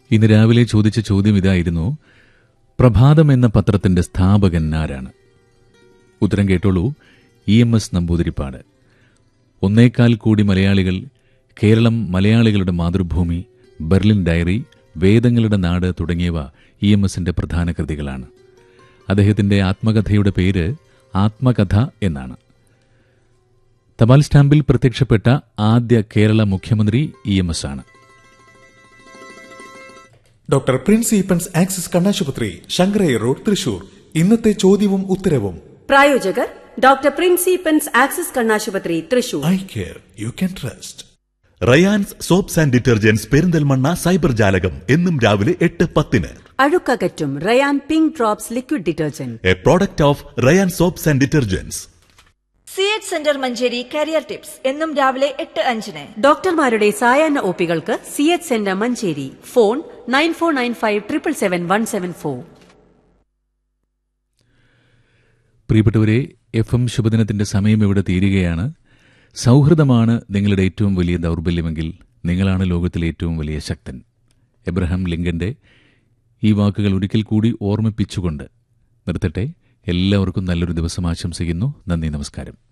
ഇന്ന് രാവിലെ ചോദിച്ച ചോദ്യം ഇതായിരുന്നു പ്രഭാതം എന്ന പത്രത്തിന്റെ സ്ഥാപകൻ ആരാണ് ഉത്തരം കേട്ടോളൂ ഇ എം എസ് നമ്പൂതിരിപ്പാട് ഒന്നേക്കാൽ കൂടി മലയാളികൾ കേരളം മലയാളികളുടെ മാതൃഭൂമി ബെർലിൻ ഡയറി വേദങ്ങളുടെ നാട് തുടങ്ങിയവ ഇ എം എസിന്റെ പ്രധാന കൃതികളാണ് അദ്ദേഹത്തിന്റെ ആത്മകഥയുടെ പേര് ആത്മകഥ എന്നാണ് തപാൽ സ്റ്റാമ്പിൽ പ്രത്യക്ഷപ്പെട്ട ആദ്യ കേരള മുഖ്യമന്ത്രി ഇ എം എസ് ആണ് ഡോക്ടർ പ്രിൻസ് ഈപ്പൻസ് ആക്സിസ് കണ്ണാശുപത്രി ശങ്കരയ്യ റോഡ് തൃശൂർ ഇന്നത്തെ ചോദ്യവും ഉത്തരവും പ്രായോജകർ ഡോക്ടർ പ്രിൻസിപ്പൻസ് ആക്സിസ് കണ്ണാശുപത്രി Thrissur eye care you can trust Rayan's soaps and detergents Perinthalmanna cyber Jalakam എന്നും രാവിലെ എട്ട് പത്തിന് അഴുക്കകറ്റും Rayan pink drops liquid detergent a product of Rayan soaps and detergents C H centre Manjeri career tips എന്നും രാവിലെ എട്ട് അഞ്ചിന് ഡോക്ടർമാരുടെ സായാഹ്ന ഒപികൾക്ക് C H centre Manjeri phone nine four nine five triple seven one seven four പ്രിയപ്പെട്ടവരെ എഫ് എം ശുഭദിനത്തിന്റെ സമയം ഇവിടെ തീരുകയാണ് സൗഹൃദമാണ് നിങ്ങളുടെ ഏറ്റവും വലിയ ദൗർബല്യമെങ്കിൽ നിങ്ങളാണ് ലോകത്തിലെ ഏറ്റവും വലിയ ശക്തൻ എബ്രഹാം ലിങ്കന്റെ ഈ വാക്കുകൾ ഒരിക്കൽ കൂടി ഓർമ്മിപ്പിച്ചുകൊണ്ട് നിർത്തട്ടെ എല്ലാവർക്കും നല്ലൊരു ദിവസം ആശംസിക്കുന്നു നന്ദി നമസ്കാരം